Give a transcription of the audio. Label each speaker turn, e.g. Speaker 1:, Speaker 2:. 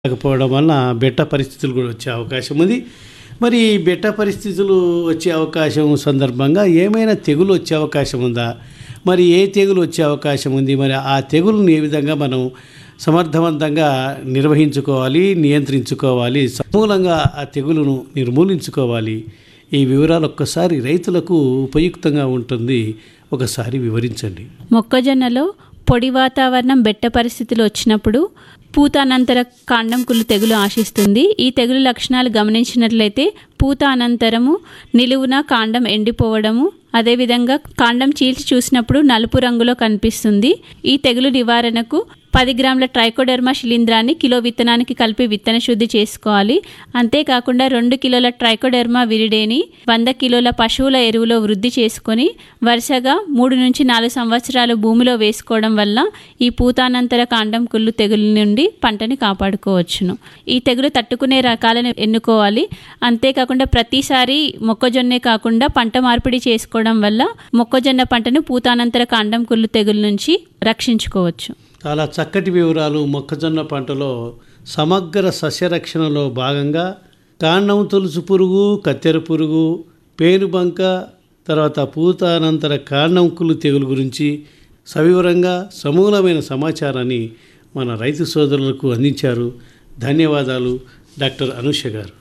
Speaker 1: లేకపోవడం వలన బెట్ట పరిస్థితులు కూడా వచ్చే అవకాశం ఉంది మరి ఈ బెట్ట పరిస్థితులు వచ్చే అవకాశం సందర్భంగా ఏమైనా తెగులు వచ్చే అవకాశం ఉందా మరి ఏ తెగులు వచ్చే అవకాశం ఉంది మరి ఆ తెగులను ఏ విధంగా మనం సమర్థవంతంగా నిర్వహించుకోవాలి నియంత్రించుకోవాలి సమూలంగా ఆ తెగులును నిర్మూలించుకోవాలి ఈ వివరాలు ఒక్కసారి రైతులకు ఉపయుక్తంగా ఉంటుంది ఒకసారి వివరించండి
Speaker 2: మొక్కజొన్నలో పొడి వాతావరణం బెట్ట పరిస్థితులు వచ్చినప్పుడు పూత అనంతర కాండం కుళ్ళు తెగులు ఆశిస్తుంది ఈ తెగులు లక్షణాలు గమనించినట్లయితే పూత అనంతరము నిలువున కాండం ఎండిపోవడము అదేవిధంగా కాండం చీల్చి చూసినప్పుడు నలుపు రంగులో కనిపిస్తుంది ఈ తెగులు నివారణకు పది గ్రాముల ట్రైకోడెర్మా శిలీంధ్రాన్ని కిలో విత్తనానికి కలిపి విత్తన శుద్ధి చేసుకోవాలి అంతేకాకుండా రెండు కిలోల ట్రైకోడెర్మా విరిడేని వంద కిలోల పశువుల ఎరువులో వృద్ధి చేసుకొని వరుసగా మూడు నుంచి నాలుగు సంవత్సరాలు భూమిలో వేసుకోవడం వల్ల ఈ పూతానంతర కాండం కుళ్ళు తెగులు నుండి పంటని కాపాడుకోవచ్చును ఈ తెగులు తట్టుకునే రకాలను ఎన్నుకోవాలి అంతేకాకుండా ప్రతిసారి మొక్కజొన్నే కాకుండా పంట మార్పిడి చేసుకోవడం వల్ల మొక్కజొన్న పంటను పూతానంతర కాండం కుళ్ళు తెగులు నుంచి రక్షించుకోవచ్చు
Speaker 1: చాలా చక్కటి వివరాలు మొక్కజొన్న పంటలో సమగ్ర సస్యరక్షణలో భాగంగా కాండం తొలుచు పురుగు కత్తెర పురుగు పేనుబంక తర్వాత పూత అనంతర కాండం కుళ్ళు తెగులు గురించి సవివరంగా సమూలమైన సమాచారాన్ని మన రైతు సోదరులకు అందించారు ధన్యవాదాలు డాక్టర్ అనుష గారు